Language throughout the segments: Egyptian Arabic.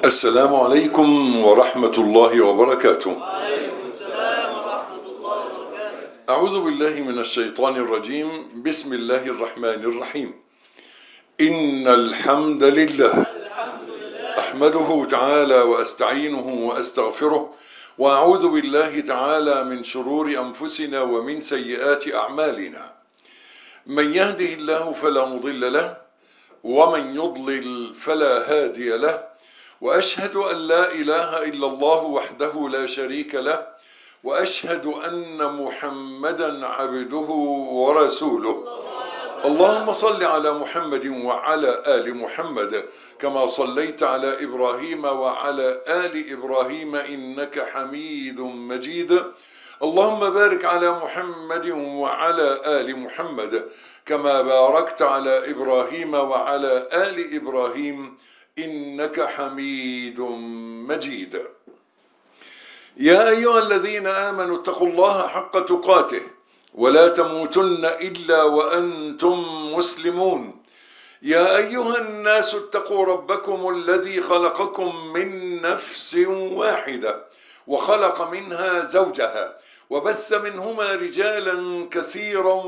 السلام عليكم ورحمة الله وبركاته وعليكم السلام ورحمة الله وبركاته أعوذ بالله من الشيطان الرجيم بسم الله الرحمن الرحيم إن الحمد لله الحمد لله أحمده تعالى وأستعينه وأستغفره وأعوذ بالله تعالى من شرور أنفسنا ومن سيئات أعمالنا من يهده الله فلا مضل له ومن يضلل فلا هادي له وأشهد أن لا إله إلا الله وحده لا شريك له وأشهد أن محمدا عبده ورسوله اللهم صل على محمد وعلى آل محمد كما صليت على إبراهيم وعلى آل إبراهيم إنك حميد مجيد اللهم بارك على محمد وعلى آل محمد كما باركت على إبراهيم وعلى آل إبراهيم إنك حميد مجيد يا أيها الذين آمنوا اتقوا الله حق تقاته ولا تموتن إلا وأنتم مسلمون يا أيها الناس اتقوا ربكم الذي خلقكم من نفس واحدة وخلق منها زوجها وبث منهما رجالا كثيرا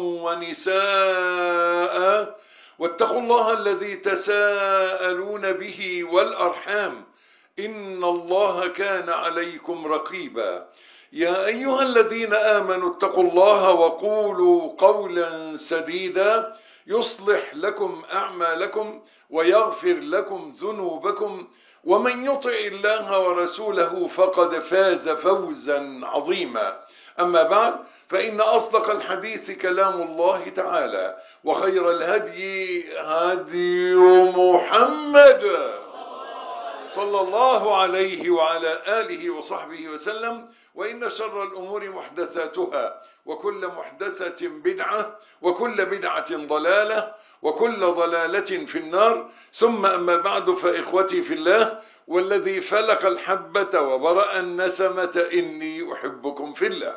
ونساء واتقوا الله الذي تساءلون به والأرحام إن الله كان عليكم رقيبا يا أيها الذين آمنوا اتقوا الله وقولوا قولا سديدا يصلح لكم أعمالكم ويغفر لكم ذنوبكم ومن يطع الله ورسوله فقد فاز فوزا عظيما أما بعد فإن أصدق الحديث كلام الله تعالى وخير الهدي هدي محمد صلى الله عليه وعلى آله وصحبه وسلم وإن شر الأمور محدثاتها وكل محدثة بدعة وكل بدعة ضلالة وكل ضلالة في النار ثم أما بعد فإخوتي في الله والذي فلق الحبة وبرأ النسمة إني أحبكم في الله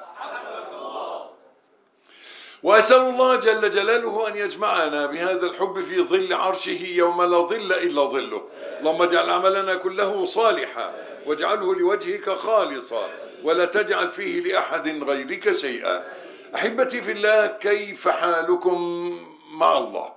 وأسأل الله جل جلاله أن يجمعنا بهذا الحب في ظل عرشه يوم لا ظل إلا ظله اللهم اجعل عملنا كله صالحا واجعله لوجهك خالصا ولا تجعل فيه لأحد غيرك شيئا أحبتي في الله كيف حالكم مع الله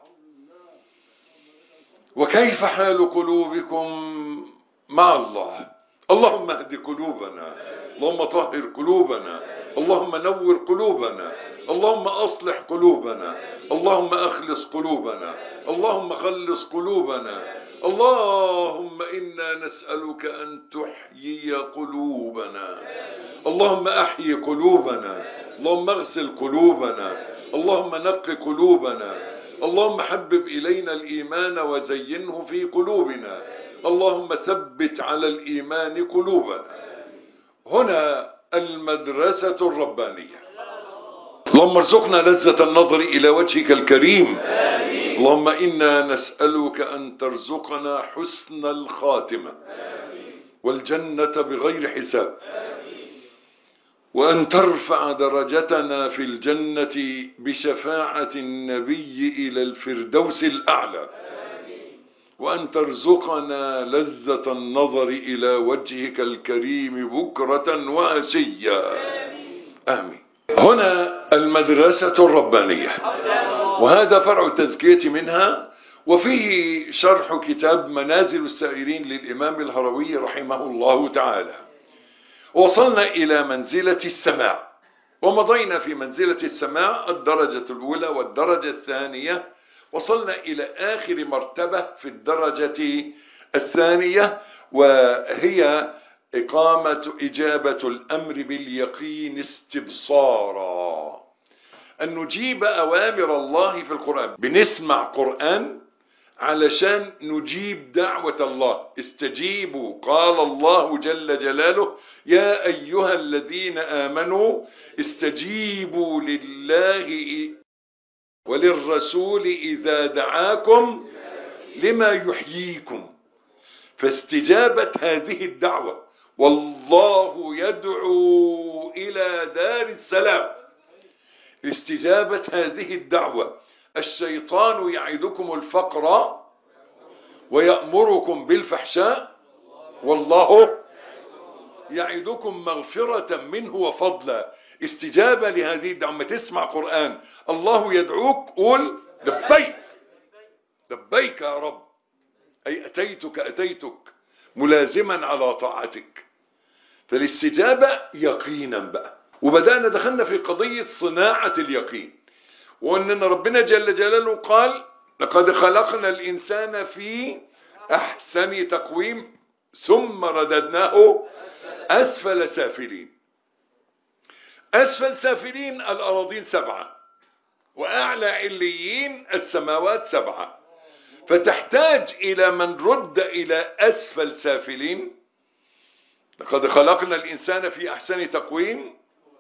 وكيف حال قلوبكم مع الله اللهم اهد قلوبنا اللهم طهر قلوبنا اللهم نور قلوبنا اللهم أصلح قلوبنا اللهم أخلص قلوبنا اللهم خلص قلوبنا اللهم إنا نسألك أن تحيي قلوبنا اللهم أحيي قلوبنا اللهم اغسل قلوبنا اللهم نق قلوبنا اللهم حبب إلينا الإيمان وزينه في قلوبنا اللهم ثبت على الإيمان قلوبنا هنا المدرسة الربانية اللهم ارزقنا لذة النظر إلى وجهك الكريم اللهم إنا نسألك أن ترزقنا حسن الخاتمة والجنة بغير حساب وأن ترفع درجتنا في الجنة بشفاعة النبي إلى الفردوس الأعلى وأن ترزقنا لذة النظر إلى وجهك الكريم بكرة وعشيا آمين هنا المدرسة الربانية وهذا فرع التزكية منها وفيه شرح كتاب منازل السائرين للإمام الهروي رحمه الله تعالى وصلنا إلى منزلة السماع ومضينا في منزلة السماع الدرجة الأولى والدرجة الثانية وصلنا إلى آخر مرتبة في الدرجة الثانية وهي إقامة إجابة الأمر باليقين استبصارا أن نجيب أوامر الله في القرآن بنسمع قرآن علشان نجيب دعوة الله استجيبوا قال الله جل جلاله يا أيها الذين آمنوا استجيبوا لله وللرسول إذا دعاكم لما يحييكم فاستجابت هذه الدعوة والله يدعو إلى دار السلام استجابة هذه الدعوة الشيطان يعدكم الفقر ويأمركم بالفحشاء والله يعدكم مغفرة منه وفضلا استجابة لهذه الدعوة لما تسمع قرآن الله يدعوك قول لبيك لبيك يا رب أي أتيتك أتيتك ملازما على طاعتك فالاستجابة يقينا بقى وبدأنا دخلنا في قضية صناعة اليقين وأننا ربنا جل جلاله قال لقد خلقنا الإنسان في أحسن تقويم ثم رددناه أسفل سافلين أسفل سافلين الأراضين سبعة وأعلى عليين السماوات سبعة فتحتاج إلى من رد إلى أسفل سافلين لقد خلقنا الإنسان في أحسن تقويم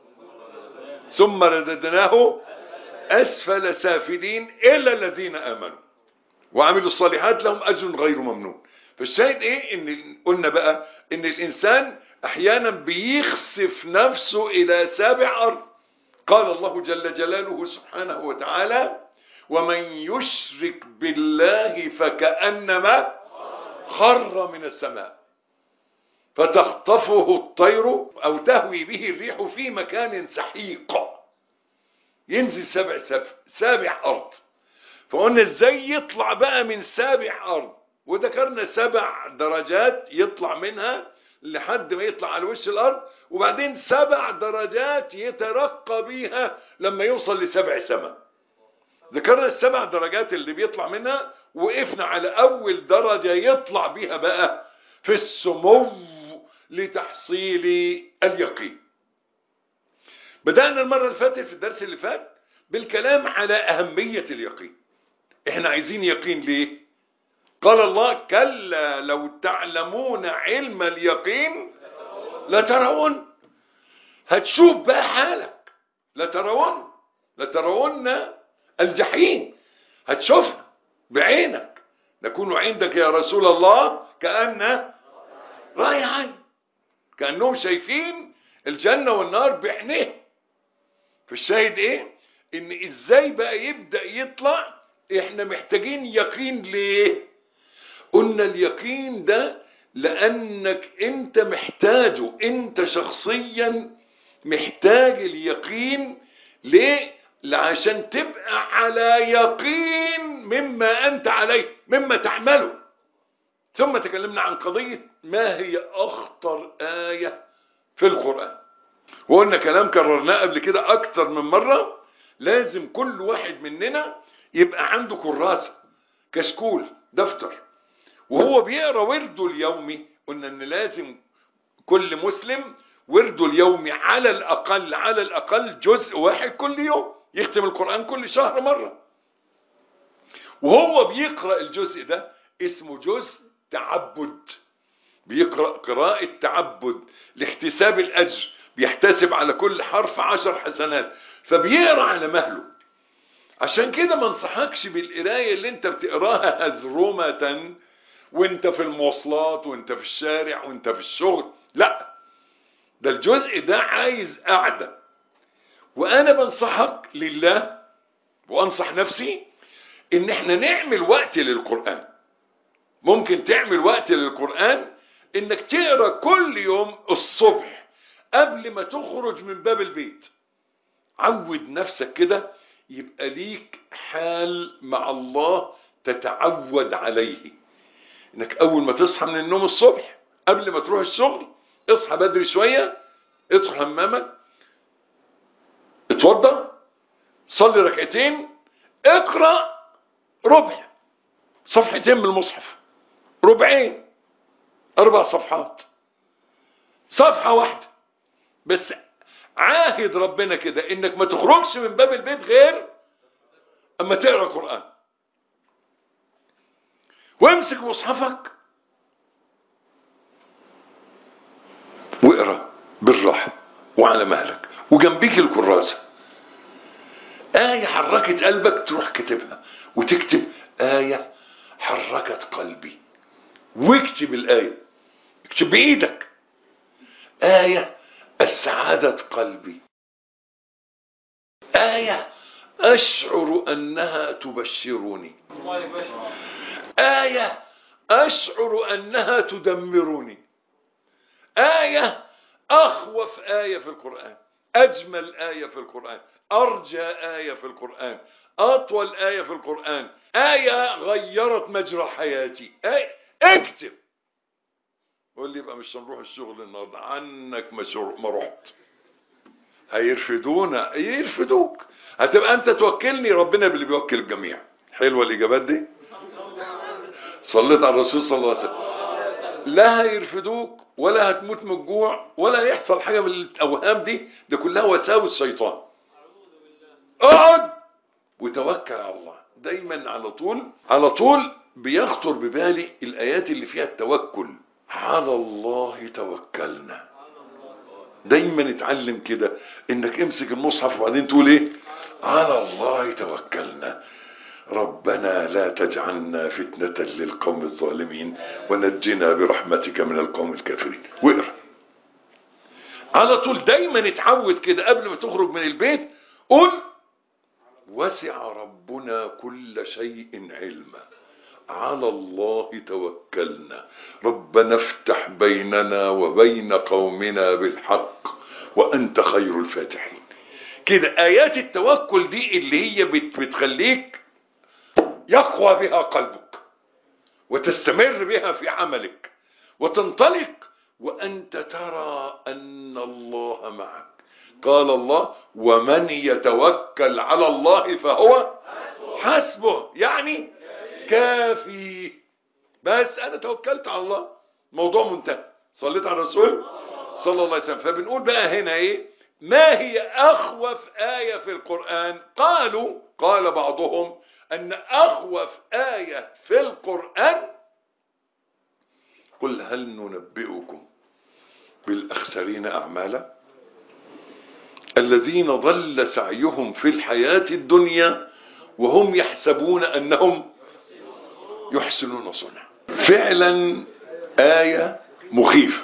ثم رددناه أسفل سافلين إلا الذين آمنوا وعملوا الصالحات لهم أجر غير ممنون فالشاهد إيه إن قلنا بقى إن الإنسان أحيانا بيخسف نفسه إلى سابع أرض قال الله جل جلاله سبحانه وتعالى ومن يشرك بالله فكأنما خر من السماء فتخطفه الطير أو تهوي به الريح في مكان سحيق ينزل سبع سف... سابع أرض فقلنا ازاي يطلع بقى من سابع أرض وذكرنا سبع درجات يطلع منها لحد ما يطلع على وش الأرض وبعدين سبع درجات يترقى بيها لما يوصل لسبع سماء ذكرنا السبع درجات اللي بيطلع منها وقفنا على أول درجة يطلع بيها بقى في السمو لتحصيل اليقين بدأنا المرة اللي فاتت في الدرس اللي فات بالكلام على أهمية اليقين احنا عايزين يقين ليه قال الله كلا لو تعلمون علم اليقين لترون هتشوف بقى حالك لترون لترون الجحيم هتشوفها بعينك نكون عندك يا رسول الله كأن رأي عين كأنهم شايفين الجنة والنار بعينيهم فالشاهد ايه ان ازاي بقى يبدأ يطلع احنا محتاجين يقين ليه قلنا اليقين ده لانك انت محتاجه انت شخصيا محتاج اليقين ليه عشان تبقى على يقين مما انت عليه مما تعمله ثم تكلمنا عن قضية ما هي اخطر آية في القرآن وقلنا كلام كررناه قبل كده اكتر من مرة لازم كل واحد مننا يبقى عنده كراسة كشكول دفتر وهو بيقرا ورده اليومي قلنا ان لازم كل مسلم ورده اليومي على الاقل على الاقل جزء واحد كل يوم يختم القرآن كل شهر مرة وهو بيقرأ الجزء ده اسمه جزء تعبد بيقرأ قراءة تعبد لاحتساب الأجر بيحتسب على كل حرف عشر حسنات فبيقرأ على مهله عشان كده ما انصحكش بالقراية اللي انت بتقراها هذرومة وانت في المواصلات وانت في الشارع وانت في الشغل لا ده الجزء ده عايز قعدة وانا بنصحك لله وانصح نفسي ان احنا نعمل وقت للقرآن ممكن تعمل وقت للقرآن انك تقرأ كل يوم الصبح قبل ما تخرج من باب البيت عود نفسك كده يبقى ليك حال مع الله تتعود عليه انك اول ما تصحى من النوم الصبح قبل ما تروح الشغل اصحى بدري شوية ادخل حمامك اتوضى صلي ركعتين اقرأ ربع صفحتين من المصحف ربعين اربع صفحات صفحة واحدة بس عاهد ربنا كده انك ما تخرجش من باب البيت غير اما تقرا قران وامسك مصحفك واقرا بالراحه وعلى مهلك وجنبيك الكراسه آية حركت قلبك تروح كتبها وتكتب آية حركت قلبي واكتب الآية اكتب بإيدك آية أسعدت قلبي آية أشعر أنها تبشرني الله يبشر آية أشعر أنها تدمرني آية أخوف آية في القرآن أجمل آية في القرآن أرجى آية في القرآن أطول آية في القرآن آية غيرت مجرى حياتي آية اكتب قول لي يبقى مش هنروح الشغل النهارده عنك ما شر- ما رحت هيرفدونا يرفدوك هتبقى انت توكلني ربنا اللي بيوكل الجميع حلوه الاجابات دي صليت على الرسول صلى الله عليه وسلم لا هيرفدوك ولا هتموت من الجوع ولا هيحصل حاجه من الاوهام دي ده كلها وساوس شيطان اقعد وتوكل على الله دايما على طول على طول بيخطر ببالي الايات اللي فيها التوكل على الله توكلنا دايما اتعلم كده انك امسك المصحف وبعدين تقول ايه على الله توكلنا ربنا لا تجعلنا فتنة للقوم الظالمين ونجنا برحمتك من القوم الكافرين واقرا على طول دايما اتعود كده قبل ما تخرج من البيت قول وسع ربنا كل شيء علما على الله توكلنا ربنا افتح بيننا وبين قومنا بالحق وانت خير الفاتحين كده ايات التوكل دي اللي هي بت- بتخليك يقوى بها قلبك وتستمر بها في عملك وتنطلق وانت ترى ان الله معك قال الله ومن يتوكل على الله فهو حسبه يعني كافي بس انا توكلت على الله موضوع منتهي صليت على الرسول صلى الله عليه وسلم فبنقول بقى هنا ايه ما هي اخوف ايه في القران قالوا قال بعضهم ان اخوف ايه في القران قل هل ننبئكم بالاخسرين اعمالا الذين ضل سعيهم في الحياه الدنيا وهم يحسبون انهم يحسنون صنعا فعلا آية مخيفة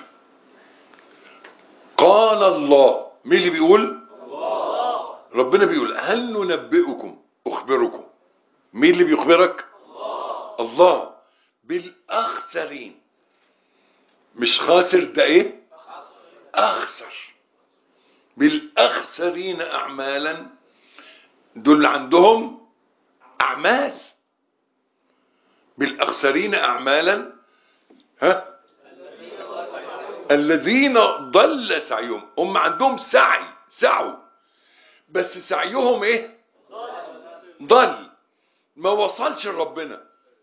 قال الله مين اللي بيقول ربنا بيقول هل ننبئكم أخبركم مين اللي بيخبرك الله بالأخسرين مش خاسر ده ايه أخسر بالأخسرين أعمالا دول عندهم أعمال بالأخسرين أعمالا ها الذين ضل سعيهم هم عندهم سعي سعوا بس سعيهم ايه ضل ما وصلش لربنا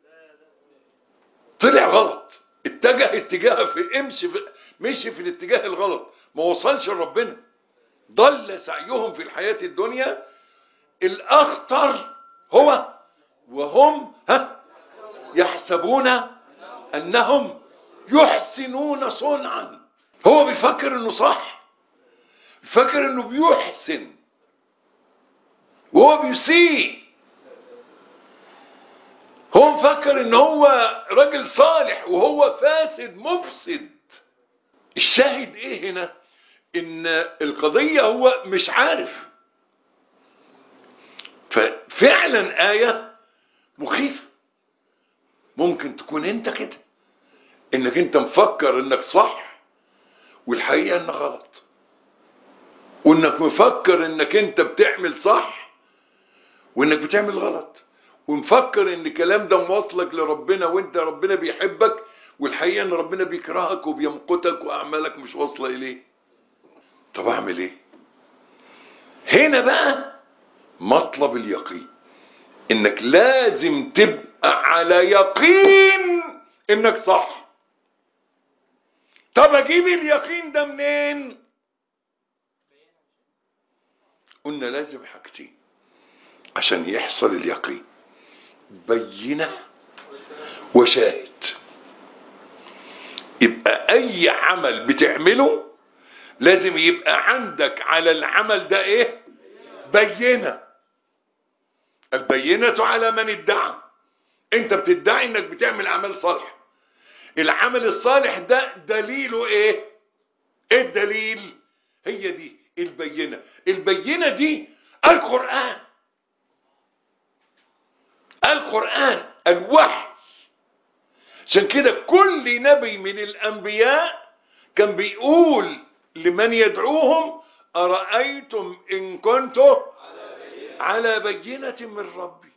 طلع غلط اتجه اتجاه في امشي في مشي في الاتجاه الغلط ما وصلش لربنا ضل سعيهم في الحياة الدنيا الاخطر هو وهم ها يحسبون انهم يحسنون صنعا هو بيفكر انه صح فاكر انه بيحسن وهو بيسيء هو مفكر ان هو راجل صالح وهو فاسد مفسد الشاهد ايه هنا ان القضية هو مش عارف ففعلا آية مخيفة ممكن تكون انت كده انك انت مفكر انك صح والحقيقة انك غلط وانك مفكر انك انت بتعمل صح وانك بتعمل غلط ومفكر ان الكلام ده موصلك لربنا وانت ربنا بيحبك والحقيقة ان ربنا بيكرهك وبيمقتك واعمالك مش واصلة اليه طب اعمل ايه هنا بقى مطلب اليقين انك لازم تبقى على يقين انك صح طب اجيب اليقين ده منين قلنا لازم حاجتين عشان يحصل اليقين بينة وشاهد يبقى اي عمل بتعمله لازم يبقى عندك على العمل ده ايه بينة البينة على من ادعى انت بتدعي انك بتعمل عمل صالح العمل الصالح ده دليله ايه ايه الدليل هي دي البينة البينة دي القرآن القرآن الوحي عشان كده كل نبي من الانبياء كان بيقول لمن يدعوهم أرأيتم إن كنت على بينة من ربي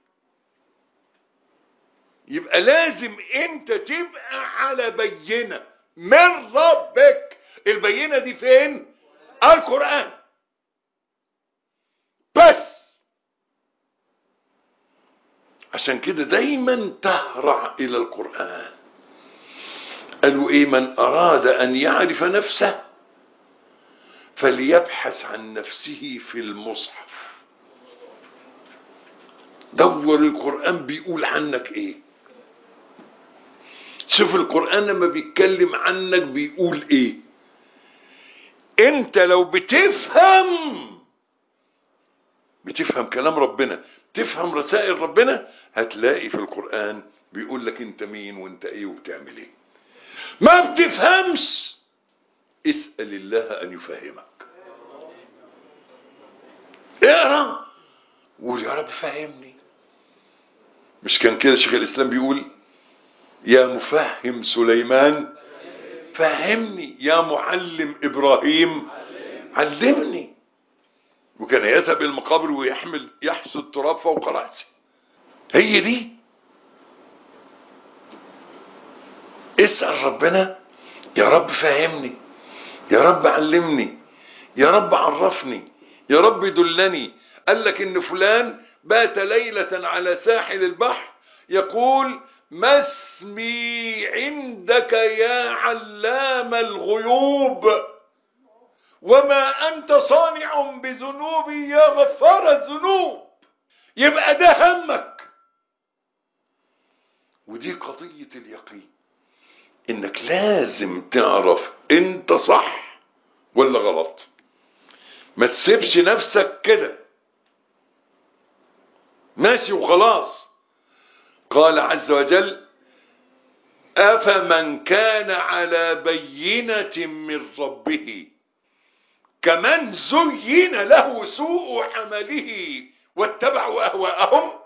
يبقى لازم انت تبقى على بينة من ربك البينة دي فين القرآن بس عشان كده دايما تهرع الى القرآن قالوا ايه من اراد ان يعرف نفسه فليبحث عن نفسه في المصحف دور القرآن بيقول عنك ايه شوف القرآن لما بيتكلم عنك بيقول ايه انت لو بتفهم بتفهم كلام ربنا تفهم رسائل ربنا هتلاقي في القرآن بيقول لك انت مين وانت ايه وبتعمل ايه ما بتفهمش اسأل الله ان يفهمك اقرا وقول يا رب فهمني مش كان كده شيخ الاسلام بيقول يا مفهم سليمان فهمني يا معلم ابراهيم علمني وكان يذهب الى المقابر ويحمل يحث التراب فوق راسه هي دي اسال ربنا يا رب فهمني يا رب علمني يا رب عرفني يا رب دلني قال لك ان فلان بات ليله على ساحل البحر يقول ما اسمي عندك يا علام الغيوب وما أنت صانع بذنوبي يا غفار الذنوب يبقى ده همك ودي قضية اليقين انك لازم تعرف انت صح ولا غلط ما تسيبش نفسك كده ماشي وخلاص قال عز وجل أفمن كان على بينة من ربه كمن زين له سوء عمله واتبعوا أهواءهم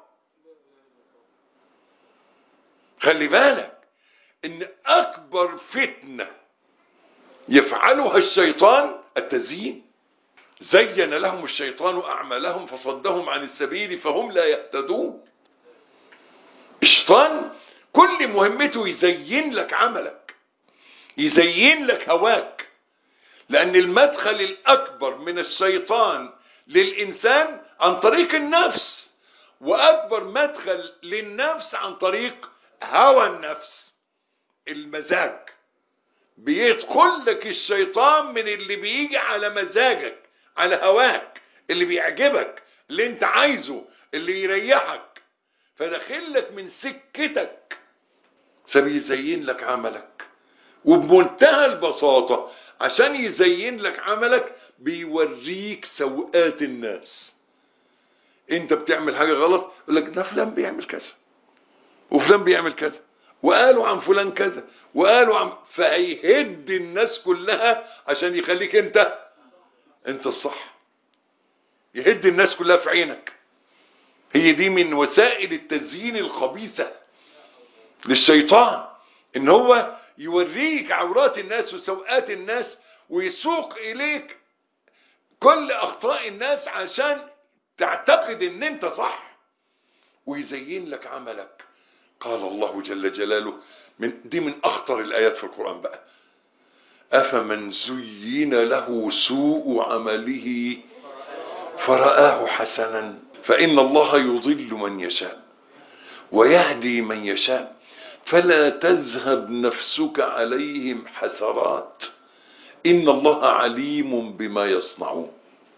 خلي بالك ان اكبر فتنة يفعلها الشيطان التزيين زين لهم الشيطان اعمالهم فصدهم عن السبيل فهم لا يهتدون الشيطان كل مهمته يزين لك عملك يزين لك هواك لان المدخل الاكبر من الشيطان للانسان عن طريق النفس واكبر مدخل للنفس عن طريق هوى النفس المزاج بيدخل لك الشيطان من اللي بيجي على مزاجك على هواك اللي بيعجبك اللي انت عايزه اللي يريحك فداخل لك من سكتك فبيزين لك عملك وبمنتهى البساطة عشان يزين لك عملك بيوريك سوءات الناس انت بتعمل حاجة غلط يقول لك ده فلان بيعمل كذا وفلان بيعمل كذا وقالوا عن فلان كذا وقالوا عن فهيهد الناس كلها عشان يخليك انت انت الصح يهد الناس كلها في عينك هي دي من وسائل التزيين الخبيثة للشيطان ان هو يوريك عورات الناس وسوءات الناس ويسوق اليك كل اخطاء الناس عشان تعتقد ان انت صح ويزين لك عملك قال الله جل جلاله من دي من اخطر الايات في القرآن بقى افمن زين له سوء عمله فرآه حسنا فإن الله يضل من يشاء ويهدي من يشاء فلا تذهب نفسك عليهم حسرات إن الله عليم بما يصنعون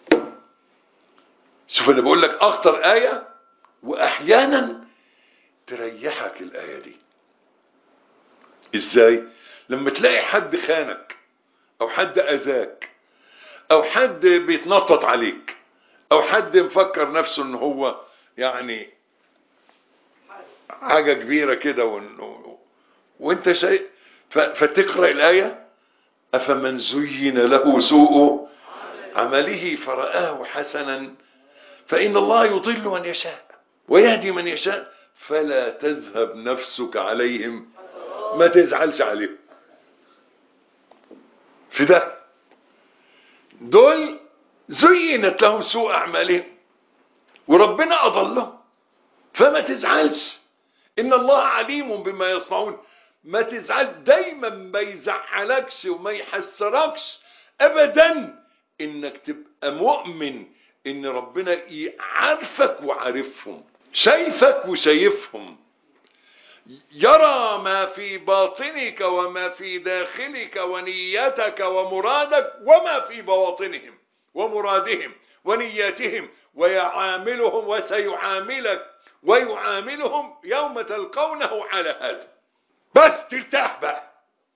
شوف أنا بقول لك أخطر آية وأحيانا تريحك الآية دي إزاي لما تلاقي حد خانك أو حد أذاك أو حد بيتنطط عليك او حد مفكر نفسه ان هو يعني حاجة كبيرة كده وانه وانت شيء فتقرأ الآية أفمن زين له سوء عمله فرآه حسنا فإن الله يضل من يشاء ويهدي من يشاء فلا تذهب نفسك عليهم ما تزعلش عليهم في ده دول زينت لهم سوء اعمالهم وربنا اضلهم فما تزعلش ان الله عليم بما يصنعون ما تزعل دايما ما يزعلكش وما يحسركش ابدا انك تبقى مؤمن ان ربنا عارفك وعارفهم شايفك وشايفهم يرى ما في باطنك وما في داخلك ونيتك ومرادك وما في بواطنهم ومرادهم ونياتهم ويعاملهم وسيعاملك ويعاملهم يوم تلقونه على هذا بس ترتاح بقى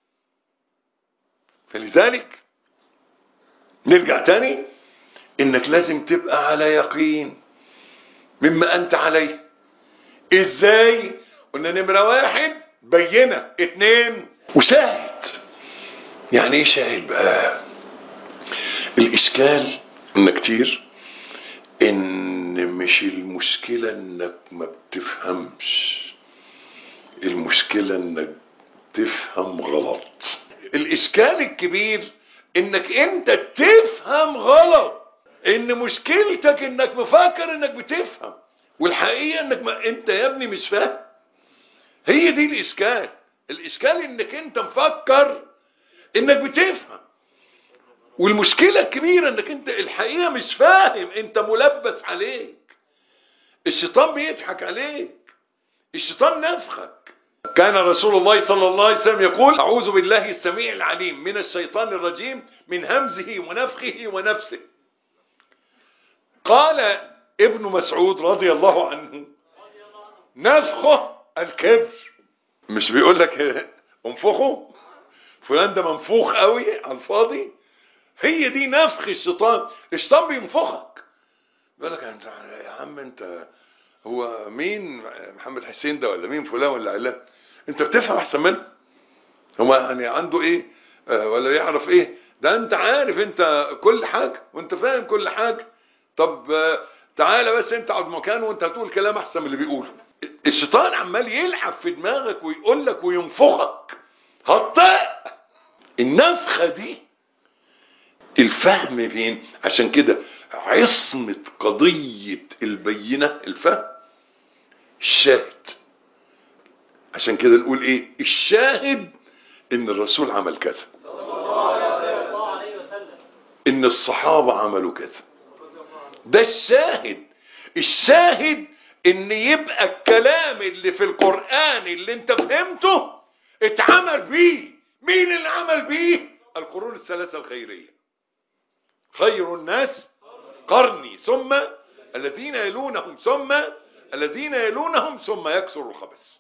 فلذلك نرجع تاني انك لازم تبقى على يقين مما انت عليه ازاي قلنا نمرة واحد بينة اتنين وشاهد يعني ايه شاهد بقى الاشكال ان كتير ان مش المشكلة انك ما بتفهمش المشكلة انك تفهم غلط الاشكال الكبير انك انت تفهم غلط ان مشكلتك انك مفكر انك بتفهم والحقيقة انك ما انت يا ابني مش فاهم هي دي الاشكال الاشكال انك انت مفكر انك بتفهم والمشكلة الكبيرة انك انت الحقيقة مش فاهم انت ملبس عليك الشيطان بيضحك عليك الشيطان نفخك كان رسول الله صلى الله عليه وسلم يقول اعوذ بالله السميع العليم من الشيطان الرجيم من همزه ونفخه ونفسه قال ابن مسعود رضي الله عنه نفخه الكبر مش بيقول لك انفخه فلان ده منفوخ قوي على الفاضي هي دي نفخ الشيطان الشيطان بينفخك بيقول لك انت يا عم انت هو مين محمد حسين ده ولا مين فلان ولا علان انت بتفهم احسن منه هو يعني عنده ايه آه ولا يعرف ايه ده انت عارف انت كل حاجه وانت فاهم كل حاجه طب آه تعالى بس انت اقعد مكانه وانت هتقول كلام احسن من اللي بيقوله الشيطان عمال يلعب في دماغك ويقول لك وينفخك هتطق النفخه دي الفهم فين عشان كده عصمة قضية البينة الفهم الشاهد عشان كده نقول ايه الشاهد ان الرسول عمل كذا ان الصحابة عملوا كذا ده الشاهد الشاهد ان يبقى الكلام اللي في القرآن اللي انت فهمته اتعمل بيه مين اللي عمل بيه القرون الثلاثة الخيرية خير الناس قرني ثم الذين يلونهم ثم الذين يلونهم ثم يكسر الخبث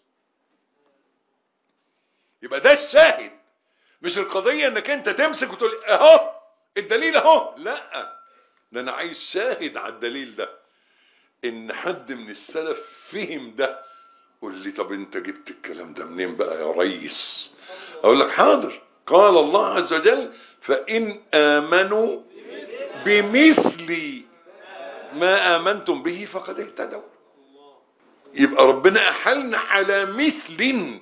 يبقى ده الشاهد مش القضية انك انت تمسك وتقول اهو الدليل اهو لا ده انا عايز شاهد على الدليل ده ان حد من السلف فهم ده قول لي طب انت جبت الكلام ده منين بقى يا ريس اقول لك حاضر قال الله عز وجل فان امنوا بمثل ما آمنتم به فقد اهتدوا يبقى ربنا أحلنا على مثل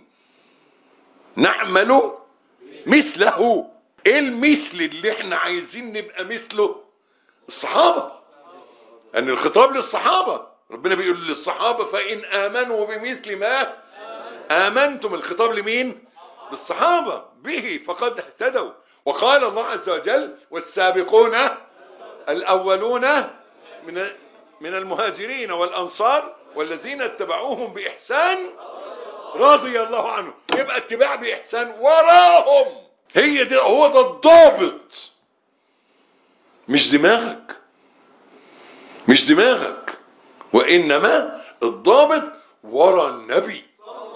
نعمل مثله ايه المثل اللي احنا عايزين نبقى مثله الصحابة ان الخطاب للصحابة ربنا بيقول للصحابة فإن آمنوا بمثل ما آمنتم الخطاب لمين للصحابة به فقد اهتدوا وقال الله عز وجل والسابقون الأولون من من المهاجرين والأنصار والذين اتبعوهم بإحسان رضي الله عنهم يبقى اتباع بإحسان وراهم هي دي هو ده الضابط مش دماغك مش دماغك وإنما الضابط ورا النبي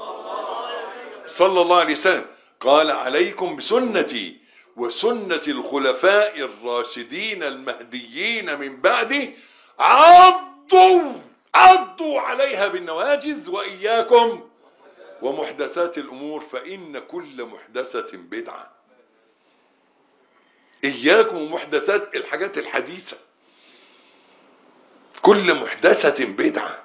صلى الله عليه وسلم قال عليكم بسنتي وسنة الخلفاء الراشدين المهديين من بعدي عضوا عضوا عليها بالنواجز وإياكم ومحدثات الأمور فإن كل محدثة بدعة إياكم ومحدثات الحاجات الحديثة كل محدثة بدعة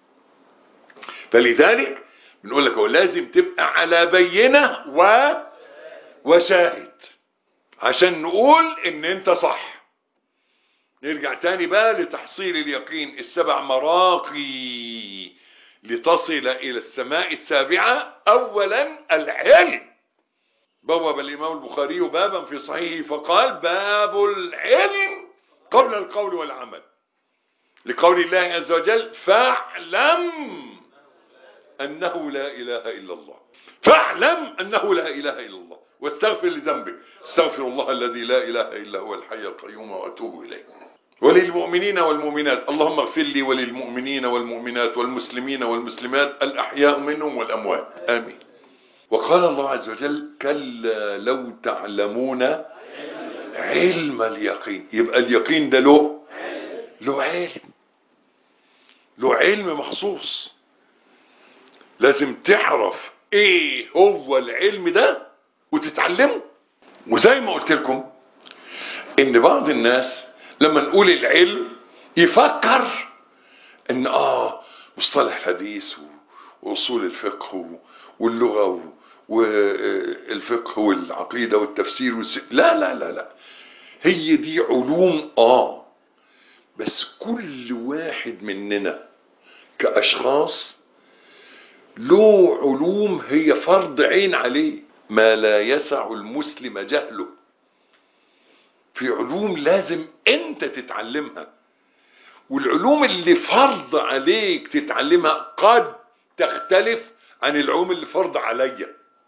فلذلك بنقول لك هو لازم تبقى على بينة و وشاهد عشان نقول ان انت صح نرجع تاني بقى لتحصيل اليقين السبع مراقي لتصل الى السماء السابعة اولا العلم بوب الامام البخاري بابا في صحيحه فقال باب العلم قبل القول والعمل لقول الله عز وجل فاعلم انه لا اله الا الله فاعلم انه لا اله الا الله واستغفر لذنبك استغفر الله الذي لا اله الا هو الحي القيوم واتوب اليه وللمؤمنين والمؤمنات اللهم اغفر لي وللمؤمنين والمؤمنات والمسلمين والمسلمات الاحياء منهم والاموات امين وقال الله عز وجل كلا لو تعلمون علم اليقين يبقى اليقين ده له له علم له علم مخصوص لازم تعرف ايه هو العلم ده وتتعلمه وزي ما قلت لكم ان بعض الناس لما نقول العلم يفكر ان اه مصطلح الحديث واصول الفقه واللغه والفقه والعقيده والتفسير والس... لا لا لا لا هي دي علوم اه بس كل واحد مننا كاشخاص له علوم هي فرض عين عليه ما لا يسع المسلم جهله في علوم لازم انت تتعلمها والعلوم اللي فرض عليك تتعلمها قد تختلف عن العلوم اللي فرض عليا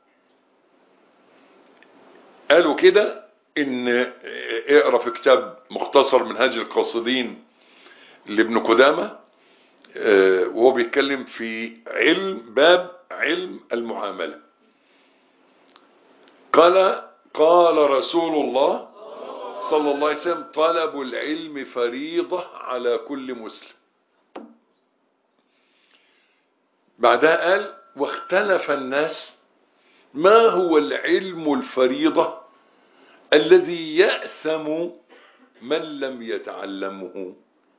قالوا كده ان اقرا في كتاب مختصر منهاج القاصدين لابن قدامه وهو بيتكلم في علم باب علم المعامله قال قال رسول الله صلى الله عليه وسلم طلب العلم فريضة على كل مسلم بعدها قال واختلف الناس ما هو العلم الفريضة الذي يأثم من لم يتعلمه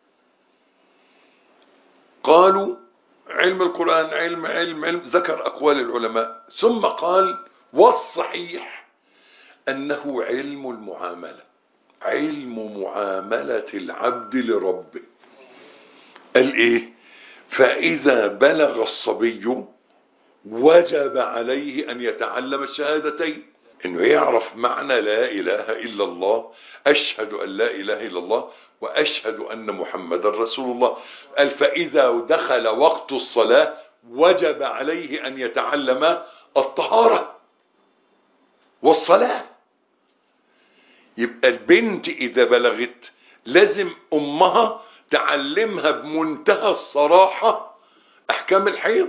قالوا علم القرآن علم علم علم ذكر أقوال العلماء ثم قال والصحيح أنه علم المعاملة علم معاملة العبد لربه قال ايه فاذا بلغ الصبي وجب عليه ان يتعلم الشهادتين انه يعرف معنى لا اله الا الله اشهد ان لا اله الا الله واشهد ان محمد رسول الله قال فاذا دخل وقت الصلاة وجب عليه ان يتعلم الطهارة والصلاة يبقى البنت اذا بلغت لازم امها تعلمها بمنتهى الصراحة احكام الحيض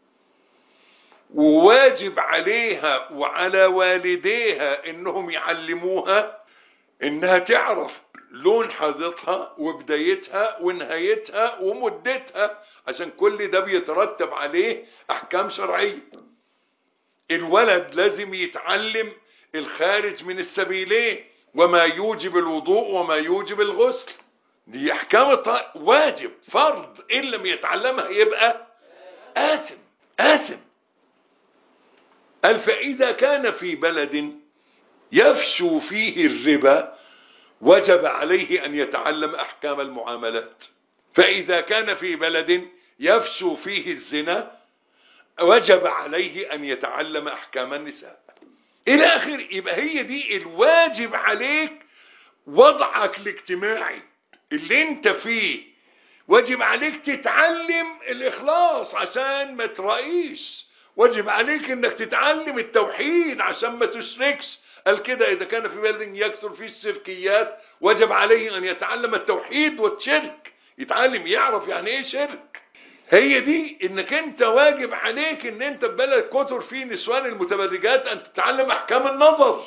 وواجب عليها وعلى والديها انهم يعلموها انها تعرف لون حيضتها وبدايتها ونهايتها ومدتها عشان كل ده بيترتب عليه احكام شرعية الولد لازم يتعلم الخارج من السبيلين وما يوجب الوضوء وما يوجب الغسل دي احكام واجب فرض ان لم يتعلمها يبقى آثم آثم قال فإذا كان في بلد يفشو فيه الربا وجب عليه أن يتعلم أحكام المعاملات فإذا كان في بلد يفشو فيه الزنا وجب عليه أن يتعلم أحكام النساء إلى آخر يبقى هي دي الواجب عليك وضعك الاجتماعي اللي انت فيه واجب عليك تتعلم الإخلاص عشان ما ترأيش واجب عليك انك تتعلم التوحيد عشان ما تشركش قال كده اذا كان في بلد يكثر فيه الشركيات وجب عليه ان يتعلم التوحيد والشرك يتعلم يعرف يعني ايه شرك هي دي انك انت واجب عليك ان انت في بلد كتر فيه نسوان المتبرجات ان تتعلم احكام النظر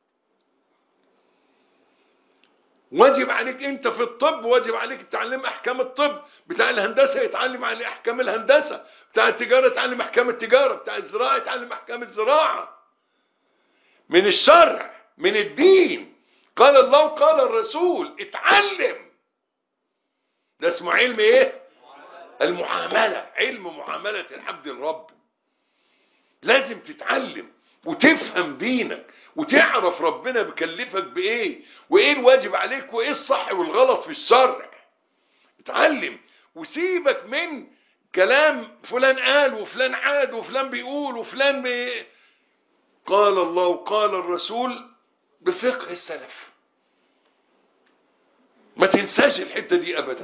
واجب عليك انت في الطب واجب عليك تتعلم احكام الطب بتاع الهندسه يتعلم عن احكام الهندسه بتاع التجاره يتعلم احكام التجاره بتاع الزراعه يتعلم احكام الزراعه من الشرع من الدين قال الله قال الرسول اتعلم ده اسمه علم ايه المعامله علم معامله العبد الرب لازم تتعلم وتفهم دينك وتعرف ربنا بيكلفك بايه وايه الواجب عليك وايه الصح والغلط في الشرع اتعلم وسيبك من كلام فلان قال وفلان عاد وفلان بيقول وفلان بي... قال الله وقال الرسول بفقه السلف ما تنساش الحتة دي ابدا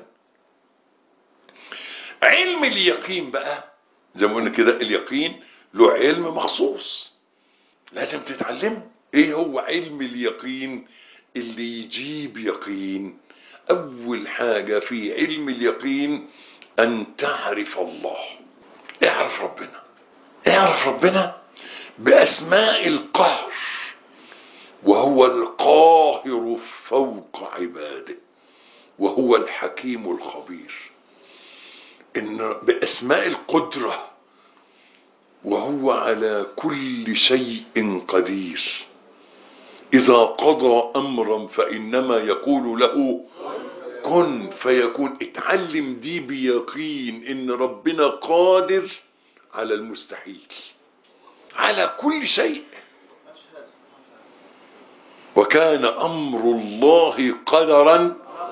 علم اليقين بقى زي ما قلنا كده اليقين له علم مخصوص لازم تتعلمه ايه هو علم اليقين اللي يجيب يقين اول حاجة في علم اليقين ان تعرف الله اعرف ربنا اعرف ربنا باسماء القهر وهو القاهر فوق عباده وهو الحكيم الخبير ان باسماء القدره وهو على كل شيء قدير اذا قضى امرا فانما يقول له كن فيكون اتعلم دي بيقين ان ربنا قادر على المستحيل على كل شيء وكان امر الله قدرا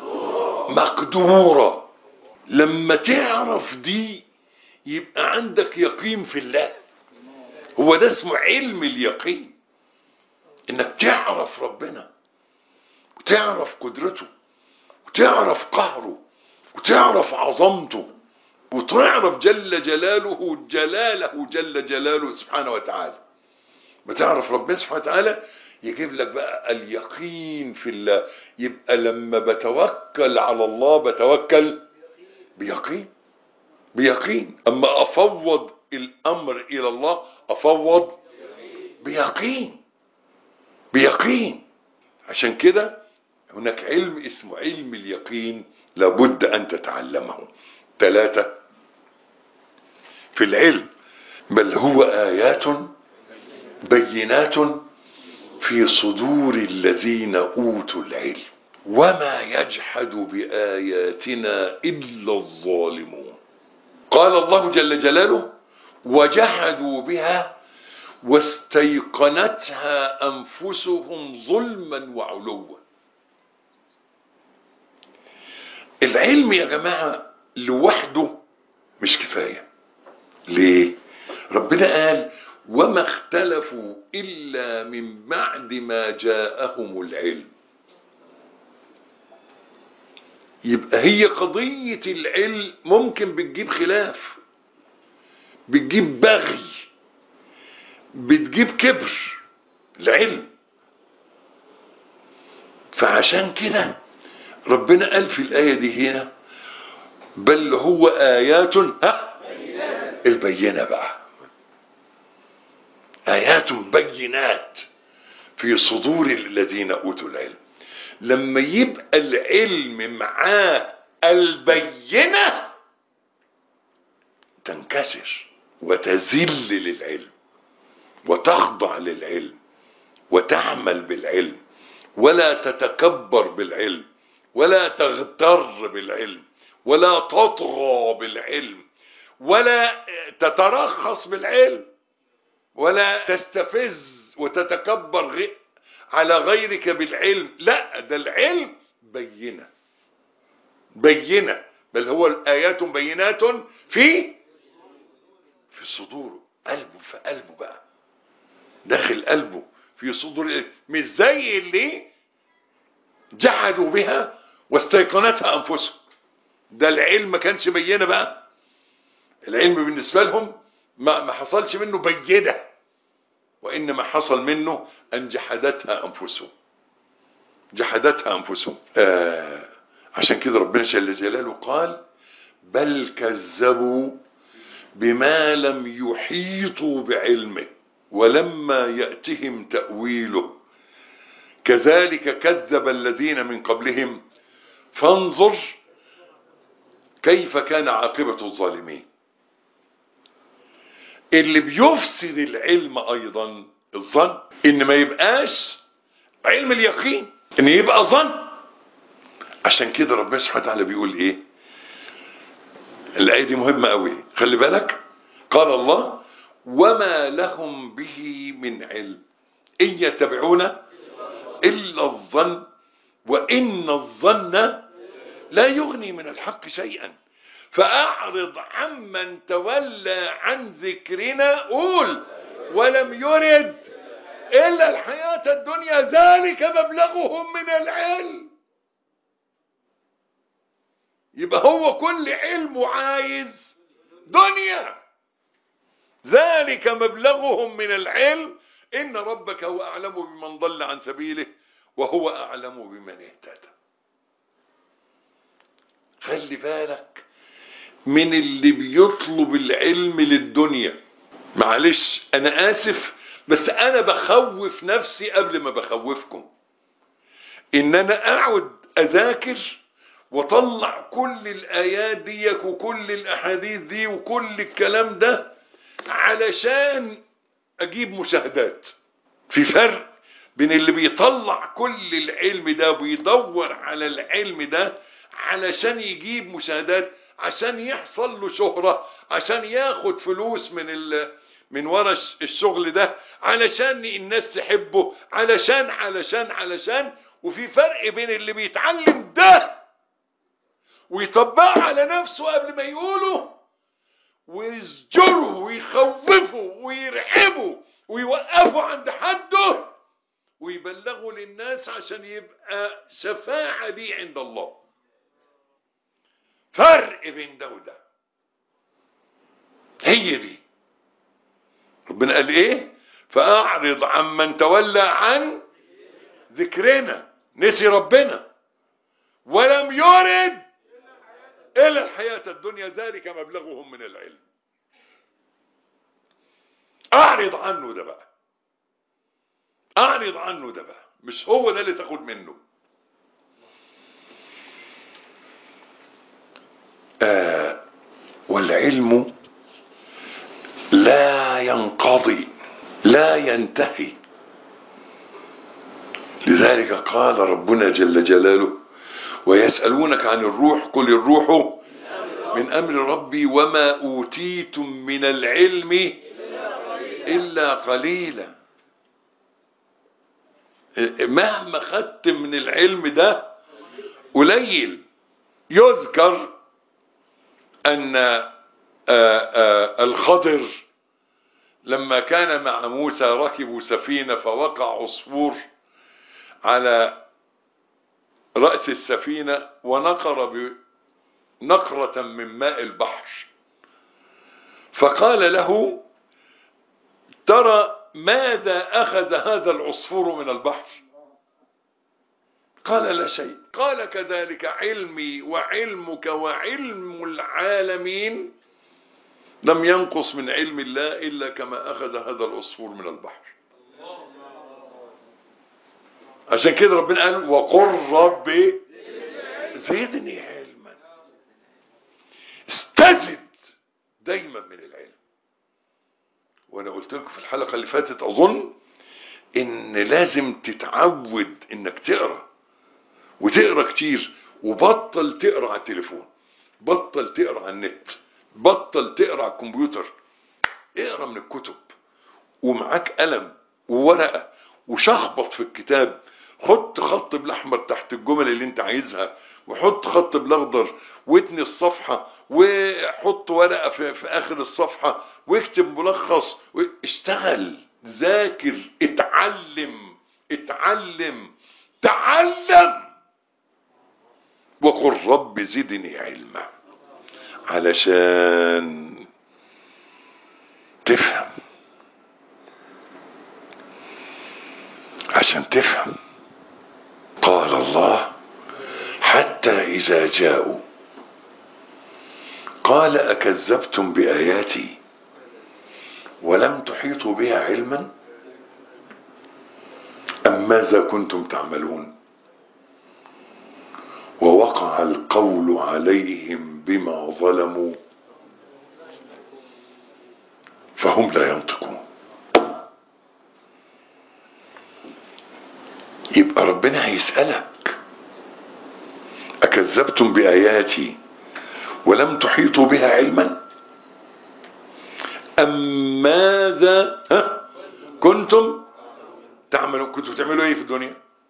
مقدورا لما تعرف دي يبقى عندك يقين في الله هو ده اسمه علم اليقين انك تعرف ربنا وتعرف قدرته وتعرف قهره وتعرف عظمته وتعرف جل جلاله جلاله جل جلاله سبحانه وتعالى ما تعرف ربنا سبحانه وتعالى يجيب لك بقى اليقين في الله يبقى لما بتوكل على الله بتوكل بيقين بيقين اما افوض الامر الى الله افوض بيقين بيقين عشان كده هناك علم اسمه علم اليقين لابد ان تتعلمه ثلاثة في العلم بل هو آيات بينات في صدور الذين أوتوا العلم وما يجحد بآياتنا إلا الظالمون قال الله جل جلاله وجحدوا بها واستيقنتها أنفسهم ظلما وعلوا العلم يا جماعة لوحده مش كفاية ليه ربنا قال وما اختلفوا إلا من بعد ما جاءهم العلم يبقى هي قضية العلم ممكن بتجيب خلاف بتجيب بغي بتجيب كبر العلم فعشان كده ربنا قال في الآية دي هنا بل هو آيات ها البينة بقى آيات بينات في صدور الذين أوتوا العلم لما يبقى العلم معاه البينة تنكسر وتذل للعلم وتخضع للعلم وتعمل بالعلم ولا تتكبر بالعلم ولا تغتر بالعلم ولا تطغى بالعلم ولا تترخص بالعلم ولا تستفز وتتكبر غي على غيرك بالعلم لا ده العلم بينة بينة بل هو الآيات بينات في في صدوره قلبه في قلبه بقى داخل قلبه في صدور مش زي اللي جحدوا بها واستيقنتها انفسهم ده العلم ما كانش بينه بقى العلم بالنسبه لهم ما ما حصلش منه بينه وانما حصل منه ان جحدتها انفسهم جحدتها انفسهم آه عشان كده ربنا جل جلاله قال بل كذبوا بما لم يحيطوا بعلمه ولما ياتهم تاويله كذلك كذب الذين من قبلهم فانظر كيف كان عاقبة الظالمين اللي بيفسد العلم ايضا الظن ان ما يبقاش علم اليقين ان يبقى ظن عشان كده ربنا سبحانه وتعالى بيقول ايه الايه دي مهمه قوي خلي بالك قال الله وما لهم به من علم إن يتبعون إلا الظن وإن الظن لا يغني من الحق شيئا فأعرض عمن تولى عن ذكرنا قول ولم يرد إلا الحياة الدنيا ذلك مبلغهم من العلم يبقى هو كل علمه عايز دنيا ذلك مبلغهم من العلم إن ربك هو أعلم بمن ضل عن سبيله وهو أعلم بمن اهتدى خلي بالك من اللي بيطلب العلم للدنيا معلش أنا آسف بس أنا بخوف نفسي قبل ما بخوفكم إن أنا أقعد أذاكر وطلع كل الآيات دي وكل الأحاديث دي وكل الكلام ده علشان أجيب مشاهدات في فرق بين اللي بيطلع كل العلم ده وبيدور على العلم ده علشان يجيب مشاهدات عشان يحصل له شهرة عشان ياخد فلوس من ال من ورا الشغل ده علشان الناس تحبه علشان علشان علشان وفي فرق بين اللي بيتعلم ده ويطبقه على نفسه قبل ما يقوله ويزجره ويخوفه ويرعبه ويوقفه عند حده ويبلغه للناس عشان يبقى شفاعة ليه عند الله فرق بين ده وده هي دي ربنا قال ايه فاعرض عمن تولى عن ذكرنا نسي ربنا ولم يرد الا الحياة الدنيا ذلك مبلغهم من العلم اعرض عنه ده بقى اعرض عنه ده بقى مش هو ده اللي تاخد منه آه والعلم لا ينقضي لا ينتهي لذلك قال ربنا جل جلاله ويسألونك عن الروح قل الروح من أمر ربي وما أوتيتم من العلم إلا قليلا مهما خدت من العلم ده قليل يذكر أن آآ آآ الخضر لما كان مع موسى ركبوا سفينة فوقع عصفور على رأس السفينة ونقر نقرة من ماء البحر فقال له ترى ماذا أخذ هذا العصفور من البحر قال لا شيء قال كذلك علمي وعلمك وعلم العالمين لم ينقص من علم الله إلا كما أخذ هذا العصفور من البحر عشان كده ربنا قال وقل ربي زدني علما استزد دايما من العلم وانا قلت لكم في الحلقة اللي فاتت اظن ان لازم تتعود انك تقرأ وتقرأ كتير وبطل تقرأ على التليفون بطل تقرأ على النت بطل تقرأ على الكمبيوتر اقرأ من الكتب ومعاك قلم وورقة وشخبط في الكتاب حط خط بالاحمر تحت الجمل اللي انت عايزها وحط خط بالاخضر واتني الصفحة وحط ورقة في, في اخر الصفحة واكتب ملخص اشتغل ذاكر اتعلم اتعلم تعلم وقل رب زدني علما علشان تفهم عشان تفهم قال الله حتى إذا جاءوا قال أكذبتم بآياتي ولم تحيطوا بها علما أم ماذا كنتم تعملون ووقع القول عليهم بما ظلموا فهم لا ينطقون يبقى ربنا هيسألك أكذبتم بآياتي ولم تحيطوا بها علما أم ماذا ها كنتم تعملون كنتم بتعملوا ايه في الدنيا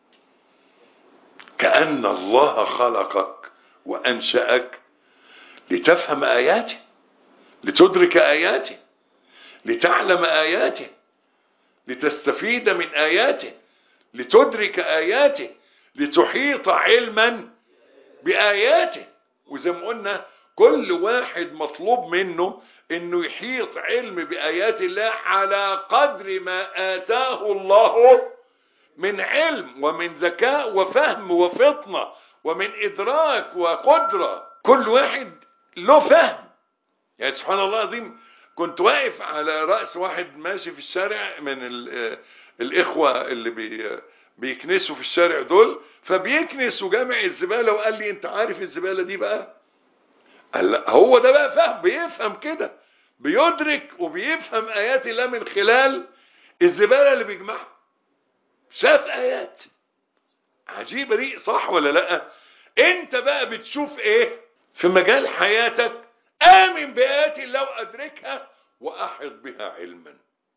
كأن الله خلقك وأنشأك لتفهم آياته لتدرك آياته لتعلم آياته لتستفيد من آياته لتدرك آياته لتحيط علما بآياته وزي ما قلنا كل واحد مطلوب منه انه يحيط علم بآيات الله على قدر ما آتاه الله من علم ومن ذكاء وفهم وفطنة ومن إدراك وقدرة كل واحد له فهم يعني سبحان الله العظيم كنت واقف على رأس واحد ماشي في الشارع من ال- الإخوة اللي بي بيكنسوا في الشارع دول فبيكنس وجامع الزبالة وقال لي انت عارف الزبالة دي بقى قال لا هو ده بقى فهم بيفهم كده بيدرك وبيفهم آيات الله من خلال الزبالة اللي بيجمعها شاف آيات عجيبة دي صح ولا لا انت بقى بتشوف ايه في مجال حياتك آمن بآيات الله وأدركها وأحط بها علما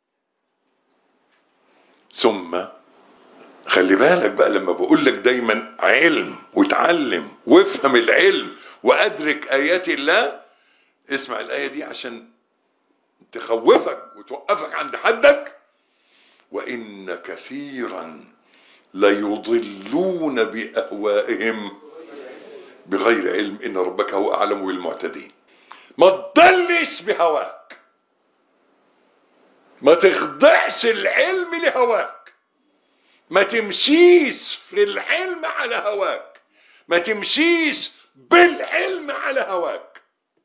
ثم خلي بالك بقى لما بقول لك دايما علم وتعلم وافهم العلم وأدرك آيات الله اسمع الآية دي عشان تخوفك وتوقفك عند حدك وإن كثيرا ليضلون بأهوائهم بغير علم إن ربك هو أعلم بالمعتدين ما تضلش بهواك ما تخضعش العلم لهواك ما تمشيش في العلم على هواك ما تمشيش بالعلم على هواك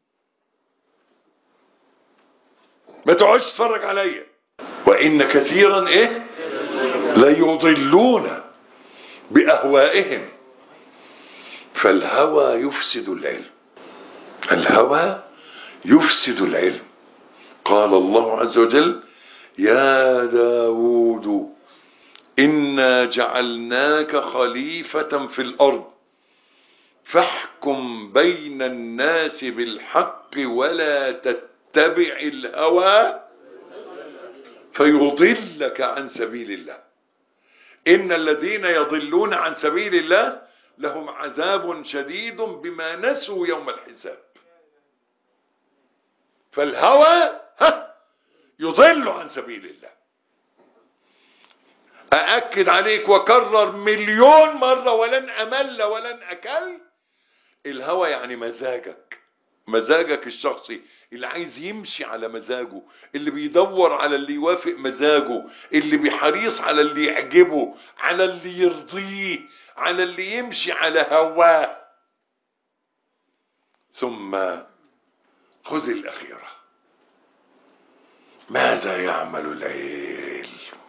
ما تقعدش تتفرج عليا وإن كثيرا إيه ليضلون بأهوائهم فالهوى يفسد العلم الهوى يفسد العلم قال الله عز وجل يا داود إنا جعلناك خليفة في الأرض فاحكم بين الناس بالحق ولا تتبع الهوى فيضلك عن سبيل الله إن الذين يضلون عن سبيل الله لهم عذاب شديد بما نسوا يوم الحساب فالهوى ها يضل عن سبيل الله أأكد عليك وكرر مليون مرة ولن أمل ولن أكل الهوى يعني مزاجك مزاجك الشخصي اللي عايز يمشي على مزاجه اللي بيدور على اللي يوافق مزاجه اللي بيحريص على اللي يعجبه على اللي يرضيه على اللي يمشي على هواه ثم خذ الأخيرة ماذا يعمل العلم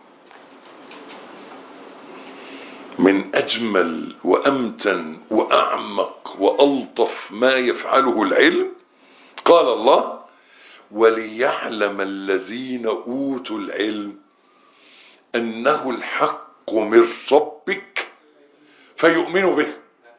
من أجمل وأمتن وأعمق وألطف ما يفعله العلم قال الله وليعلم الذين أوتوا العلم أنه الحق من ربك فيؤمنوا به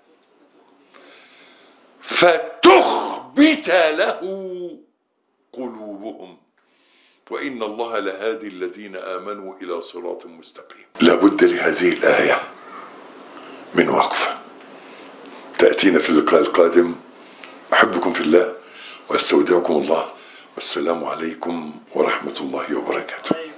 فتخبت له قلوبهم وإن الله لهادي الذين آمنوا إلى صراط مستقيم لابد لهذه الآية من وقفة تأتينا في اللقاء القادم أحبكم في الله واستودعكم الله والسلام عليكم ورحمة الله وبركاته